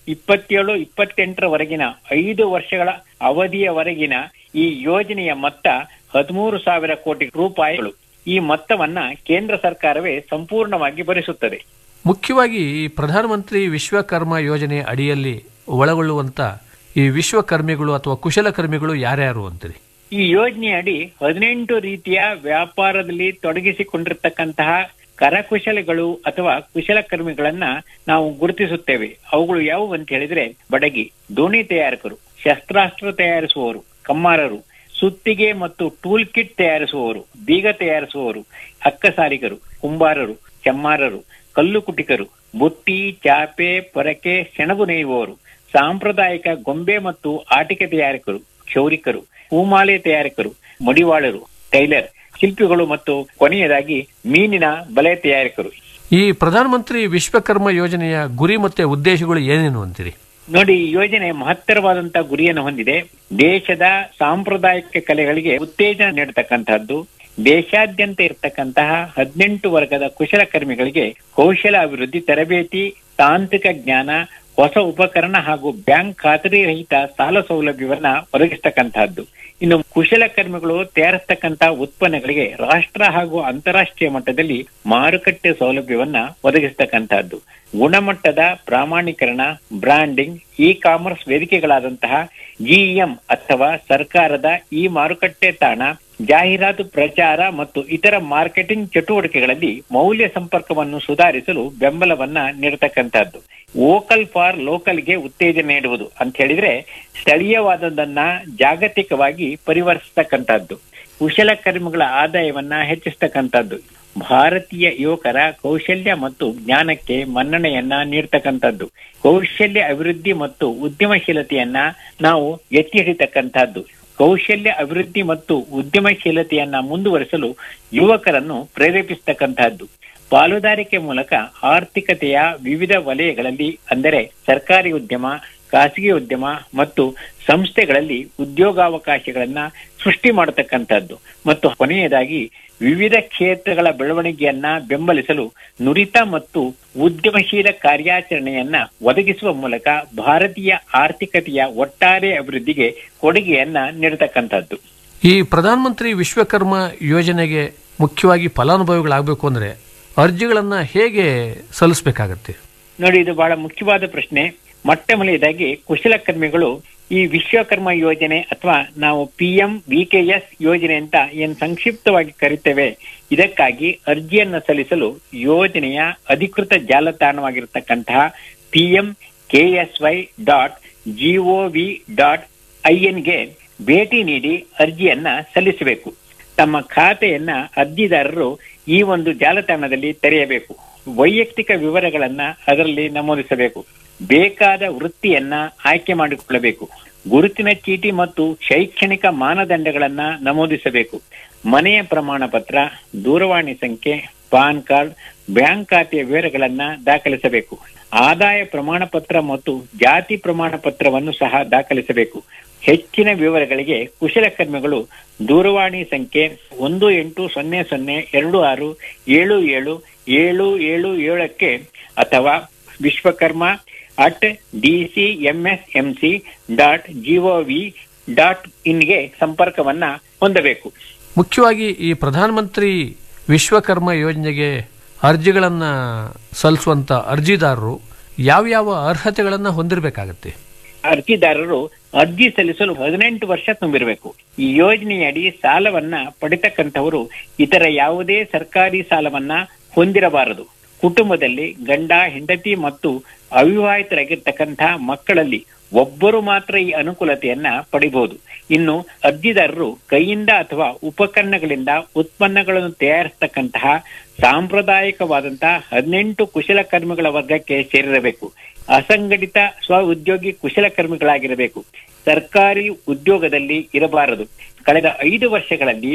ಇಪ್ಪತ್ತೇಳು ಇಪ್ಪತ್ತೆಂಟರವರೆಗಿನ ಐದು ವರ್ಷಗಳ ಅವಧಿಯವರೆಗಿನ ಈ ಯೋಜನೆಯ ಮೊತ್ತ ಹದಿಮೂರು ಸಾವಿರ ಕೋಟಿ ರೂಪಾಯಿಗಳು ಈ ಮೊತ್ತವನ್ನ ಕೇಂದ್ರ ಸರ್ಕಾರವೇ ಸಂಪೂರ್ಣವಾಗಿ ಭರಿಸುತ್ತದೆ ಮುಖ್ಯವಾಗಿ ಈ ಪ್ರಧಾನಮಂತ್ರಿ ವಿಶ್ವಕರ್ಮ ಯೋಜನೆ ಅಡಿಯಲ್ಲಿ ಒಳಗೊಳ್ಳುವಂತ ಈ ವಿಶ್ವಕರ್ಮಿಗಳು ಅಥವಾ ಕುಶಲಕರ್ಮಿಗಳು ಯಾರ್ಯಾರು ಅಂತೀರಿ ಈ ಯೋಜನೆಯಡಿ ಹದಿನೆಂಟು ರೀತಿಯ ವ್ಯಾಪಾರದಲ್ಲಿ ತೊಡಗಿಸಿಕೊಂಡಿರ್ತಕ್ಕಂತಹ ಕರಕುಶಲಗಳು ಅಥವಾ ಕುಶಲಕರ್ಮಿಗಳನ್ನ ನಾವು ಗುರುತಿಸುತ್ತೇವೆ ಅವುಗಳು ಯಾವುವು ಅಂತ ಹೇಳಿದ್ರೆ ಬಡಗಿ ದೋಣಿ ತಯಾರಕರು ಶಸ್ತ್ರಾಸ್ತ್ರ ತಯಾರಿಸುವವರು ಕಮ್ಮಾರರು ಸುತ್ತಿಗೆ ಮತ್ತು ಟೂಲ್ ಕಿಟ್ ತಯಾರಿಸುವವರು ಬೀಗ ತಯಾರಿಸುವವರು ಅಕ್ಕಸಾರಿಗರು ಕುಂಬಾರರು ಚಮ್ಮಾರರು ಕಲ್ಲು ಕುಟಿಕರು ಬುಟ್ಟಿ ಚಾಪೆ ಪೊರಕೆ ಸೆಣಬು ನೇಯುವವರು ಸಾಂಪ್ರದಾಯಿಕ ಗೊಂಬೆ ಮತ್ತು ಆಟಿಕೆ ತಯಾರಕರು ಕ್ಷೌರಿಕರು ಹೂಮಾಲೆ ತಯಾರಕರು ಮಡಿವಾಳರು ಟೈಲರ್ ಶಿಲ್ಪಿಗಳು ಮತ್ತು ಕೊನೆಯದಾಗಿ ಮೀನಿನ ಬಲೆ ತಯಾರಕರು ಈ ಪ್ರಧಾನಮಂತ್ರಿ ವಿಶ್ವಕರ್ಮ ಯೋಜನೆಯ ಗುರಿ ಮತ್ತೆ ಉದ್ದೇಶಗಳು ಏನೇನು ಅಂತೀರಿ ನೋಡಿ ಈ ಯೋಜನೆ ಮಹತ್ತರವಾದಂತಹ ಗುರಿಯನ್ನು ಹೊಂದಿದೆ ದೇಶದ ಸಾಂಪ್ರದಾಯಿಕ ಕಲೆಗಳಿಗೆ ಉತ್ತೇಜನ ನೀಡತಕ್ಕಂತಹದ್ದು ದೇಶಾದ್ಯಂತ ಇರತಕ್ಕಂತಹ ಹದಿನೆಂಟು ವರ್ಗದ ಕುಶಲಕರ್ಮಿಗಳಿಗೆ ಕೌಶಲ ಅಭಿವೃದ್ಧಿ ತರಬೇತಿ ತಾಂತ್ರಿಕ ಜ್ಞಾನ ಹೊಸ ಉಪಕರಣ ಹಾಗೂ ಬ್ಯಾಂಕ್ ಖಾತರಿ ರಹಿತ ಸಾಲ ಸೌಲಭ್ಯವನ್ನ ಒದಗಿಸ್ತಕ್ಕಂತಹದ್ದು ಇನ್ನು ಕುಶಲಕರ್ಮಿಗಳು ತಯಾರಿಸ್ತಕ್ಕಂತಹ ಉತ್ಪನ್ನಗಳಿಗೆ ರಾಷ್ಟ್ರ ಹಾಗೂ ಅಂತಾರಾಷ್ಟ್ರೀಯ ಮಟ್ಟದಲ್ಲಿ ಮಾರುಕಟ್ಟೆ ಸೌಲಭ್ಯವನ್ನ ಒದಗಿಸ್ತಕ್ಕಂತಹದ್ದು ಗುಣಮಟ್ಟದ ಪ್ರಾಮಾಣೀಕರಣ ಬ್ರಾಂಡಿಂಗ್ ಇ ಕಾಮರ್ಸ್ ವೇದಿಕೆಗಳಾದಂತಹ ಜಿಇಎಂ ಅಥವಾ ಸರ್ಕಾರದ ಈ ಮಾರುಕಟ್ಟೆ ತಾಣ ಜಾಹೀರಾತು ಪ್ರಚಾರ ಮತ್ತು ಇತರ ಮಾರ್ಕೆಟಿಂಗ್ ಚಟುವಟಿಕೆಗಳಲ್ಲಿ ಮೌಲ್ಯ ಸಂಪರ್ಕವನ್ನು ಸುಧಾರಿಸಲು ಬೆಂಬಲವನ್ನ ನೀಡತಕ್ಕಂತಹದ್ದು ವೋಕಲ್ ಫಾರ್ ಲೋಕಲ್ಗೆ ಉತ್ತೇಜನ ನೀಡುವುದು ಅಂತ ಹೇಳಿದ್ರೆ ಸ್ಥಳೀಯವಾದದನ್ನ ಜಾಗತಿಕವಾಗಿ ಪರಿವರ್ತಿಸ್ತಕ್ಕಂಥದ್ದು ಕುಶಲಕರ್ಮಿಗಳ ಆದಾಯವನ್ನ ಹೆಚ್ಚಿಸ್ತಕ್ಕಂಥದ್ದು ಭಾರತೀಯ ಯುವಕರ ಕೌಶಲ್ಯ ಮತ್ತು ಜ್ಞಾನಕ್ಕೆ ಮನ್ನಣೆಯನ್ನ ನೀಡ್ತಕ್ಕಂಥದ್ದು ಕೌಶಲ್ಯ ಅಭಿವೃದ್ಧಿ ಮತ್ತು ಉದ್ಯಮಶೀಲತೆಯನ್ನ ನಾವು ಎತ್ತಿ ಹಿಡಿತಕ್ಕಂಥದ್ದು ಕೌಶಲ್ಯ ಅಭಿವೃದ್ಧಿ ಮತ್ತು ಉದ್ಯಮಶೀಲತೆಯನ್ನ ಮುಂದುವರಿಸಲು ಯುವಕರನ್ನು ಪ್ರೇರೇಪಿಸತಕ್ಕಂತಹದ್ದು ಪಾಲುದಾರಿಕೆ ಮೂಲಕ ಆರ್ಥಿಕತೆಯ ವಿವಿಧ ವಲಯಗಳಲ್ಲಿ ಅಂದರೆ ಸರ್ಕಾರಿ ಉದ್ಯಮ ಖಾಸಗಿ ಉದ್ಯಮ ಮತ್ತು ಸಂಸ್ಥೆಗಳಲ್ಲಿ ಉದ್ಯೋಗಾವಕಾಶಗಳನ್ನ ಸೃಷ್ಟಿ ಮಾಡತಕ್ಕಂಥದ್ದು ಮತ್ತು ಕೊನೆಯದಾಗಿ ವಿವಿಧ ಕ್ಷೇತ್ರಗಳ ಬೆಳವಣಿಗೆಯನ್ನ ಬೆಂಬಲಿಸಲು ನುರಿತ ಮತ್ತು ಉದ್ಯಮಶೀಲ ಕಾರ್ಯಾಚರಣೆಯನ್ನ ಒದಗಿಸುವ ಮೂಲಕ ಭಾರತೀಯ ಆರ್ಥಿಕತೆಯ ಒಟ್ಟಾರೆ ಅಭಿವೃದ್ಧಿಗೆ ಕೊಡುಗೆಯನ್ನ ನೀಡತಕ್ಕಂಥದ್ದು ಈ ಪ್ರಧಾನಮಂತ್ರಿ ವಿಶ್ವಕರ್ಮ ಯೋಜನೆಗೆ ಮುಖ್ಯವಾಗಿ ಫಲಾನುಭವಿಗಳಾಗಬೇಕು ಅಂದ್ರೆ ಅರ್ಜಿಗಳನ್ನ ಹೇಗೆ ಸಲ್ಲಿಸಬೇಕಾಗತ್ತೆ ನೋಡಿ ಇದು ಬಹಳ ಮುಖ್ಯವಾದ ಪ್ರಶ್ನೆ ಮೊಟ್ಟ ಮೊದಲನೇದಾಗಿ ಕುಶಲಕರ್ಮಿಗಳು ಈ ವಿಶ್ವಕರ್ಮ ಯೋಜನೆ ಅಥವಾ ನಾವು ಪಿ ಎಂ ವಿಕೆಎಸ್ ಯೋಜನೆ ಅಂತ ಏನ್ ಸಂಕ್ಷಿಪ್ತವಾಗಿ ಕರಿತೇವೆ ಇದಕ್ಕಾಗಿ ಅರ್ಜಿಯನ್ನ ಸಲ್ಲಿಸಲು ಯೋಜನೆಯ ಅಧಿಕೃತ ಜಾಲತಾಣವಾಗಿರತಕ್ಕಂತಹ P M KSY dot gov dot ಐಎನ್ಗೆ ಭೇಟಿ ನೀಡಿ ಅರ್ಜಿಯನ್ನ ಸಲ್ಲಿಸಬೇಕು ತಮ್ಮ ಖಾತೆಯನ್ನ ಅರ್ಜಿದಾರರು ಈ ಒಂದು ಜಾಲತಾಣದಲ್ಲಿ ತೆರೆಯಬೇಕು ವೈಯಕ್ತಿಕ ವಿವರಗಳನ್ನ ಅದರಲ್ಲಿ ನಮೂದಿಸಬೇಕು ಬೇಕಾದ ವೃತ್ತಿಯನ್ನ ಆಯ್ಕೆ ಮಾಡಿಕೊಳ್ಳಬೇಕು ಗುರುತಿನ ಚೀಟಿ ಮತ್ತು ಶೈಕ್ಷಣಿಕ ಮಾನದಂಡಗಳನ್ನ ನಮೂದಿಸಬೇಕು ಮನೆಯ ಪ್ರಮಾಣ ಪತ್ರ ದೂರವಾಣಿ ಸಂಖ್ಯೆ ಪಾನ್ ಕಾರ್ಡ್ ಬ್ಯಾಂಕ್ ಖಾತೆಯ ವಿವರಗಳನ್ನ ದಾಖಲಿಸಬೇಕು ಆದಾಯ ಪ್ರಮಾಣ ಪತ್ರ ಮತ್ತು ಜಾತಿ ಪ್ರಮಾಣ ಪತ್ರವನ್ನು ಸಹ ದಾಖಲಿಸಬೇಕು ಹೆಚ್ಚಿನ ವಿವರಗಳಿಗೆ ಕುಶಲಕರ್ಮಿಗಳು ದೂರವಾಣಿ ಸಂಖ್ಯೆ ಒಂದು ಎಂಟು ಸೊನ್ನೆ ಸೊನ್ನೆ ಎರಡು ಆರು ಏಳು ಏಳು ಏಳು ಏಳು ಏಳಕ್ಕೆ ಅಥವಾ Vishwakarma at D C M S M C dot gov dot ಇನ್ಗೆ ಸಂಪರ್ಕವನ್ನ ಹೊಂದಬೇಕು ಮುಖ್ಯವಾಗಿ ಈ ಪ್ರಧಾನಮಂತ್ರಿ ವಿಶ್ವಕರ್ಮ ಯೋಜನೆಗೆ ಅರ್ಜಿಗಳನ್ನ ಸಲ್ಲಿಸುವಂತ ಅರ್ಜಿದಾರರು ಯಾವ್ಯಾವ ಅರ್ಹತೆಗಳನ್ನ ಹೊಂದಿರಬೇಕಾಗತ್ತೆ ಅರ್ಜಿದಾರರು ಅರ್ಜಿ ಸಲ್ಲಿಸಲು ಹದಿನೆಂಟು ವರ್ಷ ತುಂಬಿರಬೇಕು ಈ ಯೋಜನೆಯಡಿ ಸಾಲವನ್ನ ಪಡಿತಕ್ಕಂಥವರು ಇತರ ಯಾವುದೇ ಸರ್ಕಾರಿ ಸಾಲವನ್ನ ಹೊಂದಿರಬಾರದು ಕುಟುಂಬದಲ್ಲಿ ಗಂಡ ಹೆಂಡತಿ ಮತ್ತು ಅವಿವಾಹಿತರಾಗಿರ್ತಕ್ಕಂತಹ ಮಕ್ಕಳಲ್ಲಿ ಒಬ್ಬರು ಮಾತ್ರ ಈ ಅನುಕೂಲತೆಯನ್ನ ಪಡಿಬಹುದು ಇನ್ನು ಅರ್ಜಿದಾರರು ಕೈಯಿಂದ ಅಥವಾ ಉಪಕರಣಗಳಿಂದ ಉತ್ಪನ್ನಗಳನ್ನು ತಯಾರಿಸತಕ್ಕಂತಹ ಸಾಂಪ್ರದಾಯಿಕವಾದಂತಹ ಹದಿನೆಂಟು ಕುಶಲಕರ್ಮಿಗಳ ವರ್ಗಕ್ಕೆ ಸೇರಿರಬೇಕು ಅಸಂಘಟಿತ ಸ್ವ ಉದ್ಯೋಗಿ ಕುಶಲಕರ್ಮಿಗಳಾಗಿರಬೇಕು ಸರ್ಕಾರಿ ಉದ್ಯೋಗದಲ್ಲಿ ಇರಬಾರದು ಕಳೆದ ಐದು ವರ್ಷಗಳಲ್ಲಿ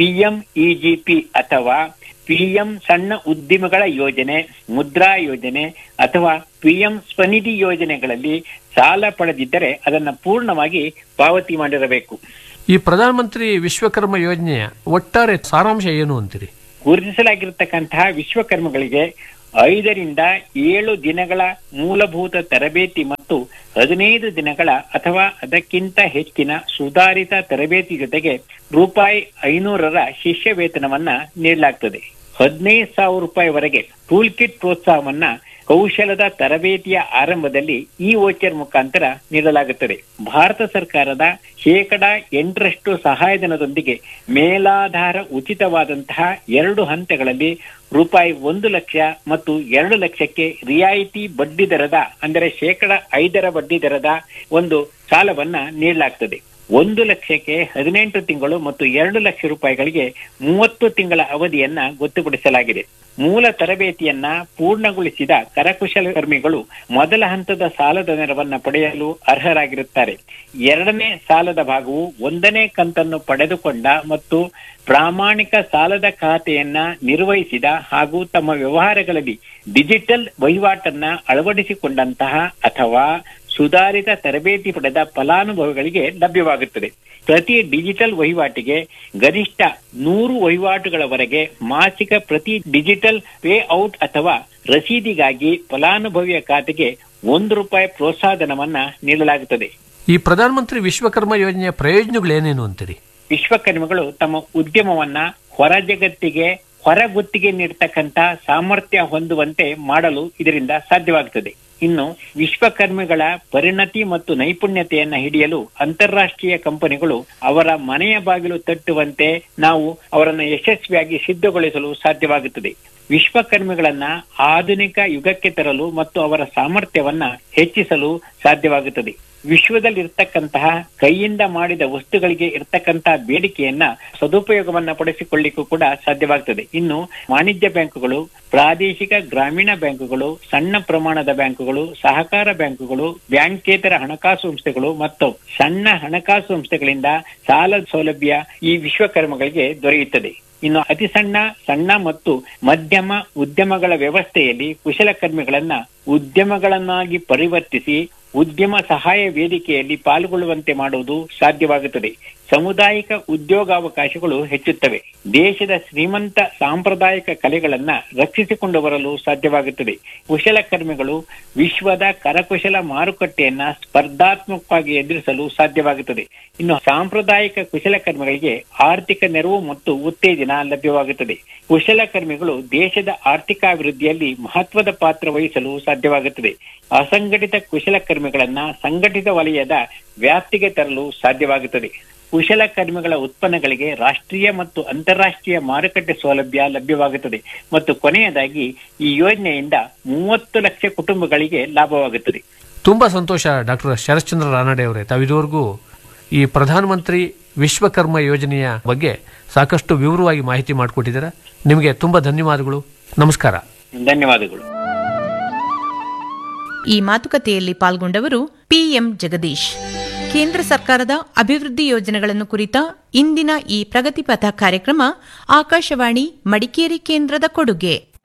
ಪಿಎಂಇಜಿಪಿ ಅಥವಾ ಪಿಎಂ ಸಣ್ಣ ಉದ್ದಿಮೆಗಳ ಯೋಜನೆ ಮುದ್ರಾ ಯೋಜನೆ ಅಥವಾ ಪಿಎಂ ಸ್ವನಿಧಿ ಯೋಜನೆಗಳಲ್ಲಿ ಸಾಲ ಪಡೆದಿದ್ದರೆ ಅದನ್ನ ಪೂರ್ಣವಾಗಿ ಪಾವತಿ ಮಾಡಿರಬೇಕು ಈ ಪ್ರಧಾನಮಂತ್ರಿ ವಿಶ್ವಕರ್ಮ ಯೋಜನೆಯ ಒಟ್ಟಾರೆ ಸಾರಾಂಶ ಏನು ಅಂತೀರಿ ಗುರುತಿಸಲಾಗಿರತಕ್ಕಂತಹ ವಿಶ್ವಕರ್ಮಗಳಿಗೆ ಐದರಿಂದ ಏಳು ದಿನಗಳ ಮೂಲಭೂತ ತರಬೇತಿ ಮತ್ತು ಮತ್ತು ಹದಿನೈದು ದಿನಗಳ ಅಥವಾ ಅದಕ್ಕಿಂತ ಹೆಚ್ಚಿನ ಸುಧಾರಿತ ತರಬೇತಿ ಜೊತೆಗೆ ರೂಪಾಯಿ ಐನೂರರ ಶಿಷ್ಯ ವೇತನವನ್ನ ನೀಡಲಾಗ್ತದೆ ಹದಿನೈದು ಸಾವಿರ ರೂಪಾಯಿವರೆಗೆ ಟೂಲ್ ಕಿಟ್ ಪ್ರೋತ್ಸಾಹವನ್ನ ಕೌಶಲದ ತರಬೇತಿಯ ಆರಂಭದಲ್ಲಿ ಈ ವೋಚರ್ ಮುಖಾಂತರ ನೀಡಲಾಗುತ್ತದೆ ಭಾರತ ಸರ್ಕಾರದ ಶೇಕಡ ಎಂಟರಷ್ಟು ಸಹಾಯಧನದೊಂದಿಗೆ ಮೇಲಾಧಾರ ಉಚಿತವಾದಂತಹ ಎರಡು ಹಂತಗಳಲ್ಲಿ ರೂಪಾಯಿ ಒಂದು ಲಕ್ಷ ಮತ್ತು ಎರಡು ಲಕ್ಷಕ್ಕೆ ರಿಯಾಯಿತಿ ಬಡ್ಡಿ ದರದ ಅಂದರೆ ಶೇಕಡ ಐದರ ಬಡ್ಡಿ ದರದ ಒಂದು ಸಾಲವನ್ನ ನೀಡಲಾಗ್ತದೆ ಒಂದು ಲಕ್ಷಕ್ಕೆ ಹದಿನೆಂಟು ತಿಂಗಳು ಮತ್ತು ಎರಡು ಲಕ್ಷ ರೂಪಾಯಿಗಳಿಗೆ ಮೂವತ್ತು ತಿಂಗಳ ಅವಧಿಯನ್ನ ಗೊತ್ತುಪಡಿಸಲಾಗಿದೆ ಮೂಲ ತರಬೇತಿಯನ್ನ ಪೂರ್ಣಗೊಳಿಸಿದ ಕರಕುಶಲಕರ್ಮಿಗಳು ಮೊದಲ ಹಂತದ ಸಾಲದ ನೆರವನ್ನ ಪಡೆಯಲು ಅರ್ಹರಾಗಿರುತ್ತಾರೆ ಎರಡನೇ ಸಾಲದ ಭಾಗವು ಒಂದನೇ ಕಂತನ್ನು ಪಡೆದುಕೊಂಡ ಮತ್ತು ಪ್ರಾಮಾಣಿಕ ಸಾಲದ ಖಾತೆಯನ್ನ ನಿರ್ವಹಿಸಿದ ಹಾಗೂ ತಮ್ಮ ವ್ಯವಹಾರಗಳಲ್ಲಿ ಡಿಜಿಟಲ್ ವಹಿವಾಟನ್ನ ಅಳವಡಿಸಿಕೊಂಡಂತಹ ಅಥವಾ ಸುಧಾರಿತ ತರಬೇತಿ ಪಡೆದ ಫಲಾನುಭವಿಗಳಿಗೆ ಲಭ್ಯವಾಗುತ್ತದೆ ಪ್ರತಿ ಡಿಜಿಟಲ್ ವಹಿವಾಟಿಗೆ ಗರಿಷ್ಠ ನೂರು ವಹಿವಾಟುಗಳವರೆಗೆ ಮಾಸಿಕ ಪ್ರತಿ ಡಿಜಿಟಲ್ ಪೇ ಔಟ್ ಅಥವಾ ರಸೀದಿಗಾಗಿ ಫಲಾನುಭವಿಯ ಖಾತೆಗೆ ಒಂದು ರೂಪಾಯಿ ಪ್ರೋತ್ಸಾಹಧನವನ್ನ ನೀಡಲಾಗುತ್ತದೆ ಈ ಪ್ರಧಾನಮಂತ್ರಿ ವಿಶ್ವಕರ್ಮ ಯೋಜನೆಯ ಪ್ರಯೋಜನಗಳೇನೇನು ಅಂತೀರಿ ವಿಶ್ವಕರ್ಮಿಗಳು ತಮ್ಮ ಉದ್ಯಮವನ್ನ ಹೊರ ಜಗತ್ತಿಗೆ ಹೊರ ಗುತ್ತಿಗೆ ನೀಡತಕ್ಕಂತ ಸಾಮರ್ಥ್ಯ ಹೊಂದುವಂತೆ ಮಾಡಲು ಇದರಿಂದ ಸಾಧ್ಯವಾಗುತ್ತದೆ ಇನ್ನು ವಿಶ್ವಕರ್ಮಿಗಳ ಪರಿಣತಿ ಮತ್ತು ನೈಪುಣ್ಯತೆಯನ್ನ ಹಿಡಿಯಲು ಅಂತಾರಾಷ್ಟ್ರೀಯ ಕಂಪನಿಗಳು ಅವರ ಮನೆಯ ಬಾಗಿಲು ತಟ್ಟುವಂತೆ ನಾವು ಅವರನ್ನು ಯಶಸ್ವಿಯಾಗಿ ಸಿದ್ಧಗೊಳಿಸಲು ಸಾಧ್ಯವಾಗುತ್ತದೆ ವಿಶ್ವಕರ್ಮಿಗಳನ್ನ ಆಧುನಿಕ ಯುಗಕ್ಕೆ ತರಲು ಮತ್ತು ಅವರ ಸಾಮರ್ಥ್ಯವನ್ನ ಹೆಚ್ಚಿಸಲು ಸಾಧ್ಯವಾಗುತ್ತದೆ ವಿಶ್ವದಲ್ಲಿ ಇರ್ತಕ್ಕಂತಹ ಕೈಯಿಂದ ಮಾಡಿದ ವಸ್ತುಗಳಿಗೆ ಇರ್ತಕ್ಕಂತಹ ಬೇಡಿಕೆಯನ್ನ ಸದುಪಯೋಗವನ್ನ ಪಡಿಸಿಕೊಳ್ಳಿಕ್ಕೂ ಕೂಡ ಸಾಧ್ಯವಾಗ್ತದೆ ಇನ್ನು ವಾಣಿಜ್ಯ ಬ್ಯಾಂಕುಗಳು ಪ್ರಾದೇಶಿಕ ಗ್ರಾಮೀಣ ಬ್ಯಾಂಕುಗಳು ಸಣ್ಣ ಪ್ರಮಾಣದ ಬ್ಯಾಂಕುಗಳು ಸಹಕಾರ ಬ್ಯಾಂಕುಗಳು ಬ್ಯಾಂಕೇತರ ಹಣಕಾಸು ಸಂಸ್ಥೆಗಳು ಮತ್ತು ಸಣ್ಣ ಹಣಕಾಸು ಸಂಸ್ಥೆಗಳಿಂದ ಸಾಲ ಸೌಲಭ್ಯ ಈ ವಿಶ್ವಕರ್ಮಗಳಿಗೆ ದೊರೆಯುತ್ತದೆ ಇನ್ನು ಅತಿ ಸಣ್ಣ ಸಣ್ಣ ಮತ್ತು ಮಧ್ಯಮ ಉದ್ಯಮಗಳ ವ್ಯವಸ್ಥೆಯಲ್ಲಿ ಕುಶಲಕರ್ಮಿಗಳನ್ನ ಉದ್ಯಮಗಳನ್ನಾಗಿ ಪರಿವರ್ತಿಸಿ ಉದ್ಯಮ ಸಹಾಯ ವೇದಿಕೆಯಲ್ಲಿ ಪಾಲ್ಗೊಳ್ಳುವಂತೆ ಮಾಡುವುದು ಸಾಧ್ಯವಾಗುತ್ತದೆ ಸಮುದಾಯಿಕ ಉದ್ಯೋಗಾವಕಾಶಗಳು ಹೆಚ್ಚುತ್ತವೆ ದೇಶದ ಶ್ರೀಮಂತ ಸಾಂಪ್ರದಾಯಿಕ ಕಲೆಗಳನ್ನ ರಕ್ಷಿಸಿಕೊಂಡು ಬರಲು ಸಾಧ್ಯವಾಗುತ್ತದೆ ಕುಶಲಕರ್ಮಿಗಳು ವಿಶ್ವದ ಕರಕುಶಲ ಮಾರುಕಟ್ಟೆಯನ್ನ ಸ್ಪರ್ಧಾತ್ಮಕವಾಗಿ ಎದುರಿಸಲು ಸಾಧ್ಯವಾಗುತ್ತದೆ ಇನ್ನು ಸಾಂಪ್ರದಾಯಿಕ ಕುಶಲಕರ್ಮಿಗಳಿಗೆ ಆರ್ಥಿಕ ನೆರವು ಮತ್ತು ಉತ್ತೇಜನ ಲಭ್ಯವಾಗುತ್ತದೆ ಕುಶಲಕರ್ಮಿಗಳು ದೇಶದ ಆರ್ಥಿಕಾಭಿವೃದ್ಧಿಯಲ್ಲಿ ಮಹತ್ವದ ಪಾತ್ರ ವಹಿಸಲು ಸಾಧ್ಯವಾಗುತ್ತದೆ ಅಸಂಘಟಿತ ಕುಶಲಕರ್ಮಿಗಳನ್ನ ಸಂಘಟಿತ ವಲಯದ ವ್ಯಾಪ್ತಿಗೆ ತರಲು ಸಾಧ್ಯವಾಗುತ್ತದೆ ಕುಶಲಕರ್ಮಿಗಳ ಉತ್ಪನ್ನಗಳಿಗೆ ರಾಷ್ಟ್ರೀಯ ಮತ್ತು ಅಂತಾರಾಷ್ಟ್ರೀಯ ಮಾರುಕಟ್ಟೆ ಸೌಲಭ್ಯ ಲಭ್ಯವಾಗುತ್ತದೆ ಮತ್ತು ಕೊನೆಯದಾಗಿ ಈ ಯೋಜನೆಯಿಂದ ಮೂವತ್ತು ಲಕ್ಷ ಕುಟುಂಬಗಳಿಗೆ ಲಾಭವಾಗುತ್ತದೆ ತುಂಬಾ ಸಂತೋಷ ಡಾಕ್ಟರ್ ಶರಶ್ಚಂದ್ರ ರಾನಡೆ ಅವರೇ ತಾವಿದುವರೆಗೂ ಈ ಪ್ರಧಾನಮಂತ್ರಿ ವಿಶ್ವಕರ್ಮ ಯೋಜನೆಯ ಬಗ್ಗೆ ಸಾಕಷ್ಟು ವಿವರವಾಗಿ ಮಾಹಿತಿ ಮಾಡಿಕೊಟ್ಟಿದ್ದೀರಾ ನಿಮಗೆ ತುಂಬಾ ಧನ್ಯವಾದಗಳು ನಮಸ್ಕಾರ ಧನ್ಯವಾದಗಳು ಈ ಮಾತುಕತೆಯಲ್ಲಿ ಪಾಲ್ಗೊಂಡವರು ಪಿಎಂ ಜಗದೀಶ್ ಕೇಂದ್ರ ಸರ್ಕಾರದ ಅಭಿವೃದ್ಧಿ ಯೋಜನೆಗಳನ್ನು ಕುರಿತ ಇಂದಿನ ಈ ಪ್ರಗತಿಪಥ ಕಾರ್ಯಕ್ರಮ ಆಕಾಶವಾಣಿ ಮಡಿಕೇರಿ ಕೇಂದ್ರದ ಕೊಡುಗೆ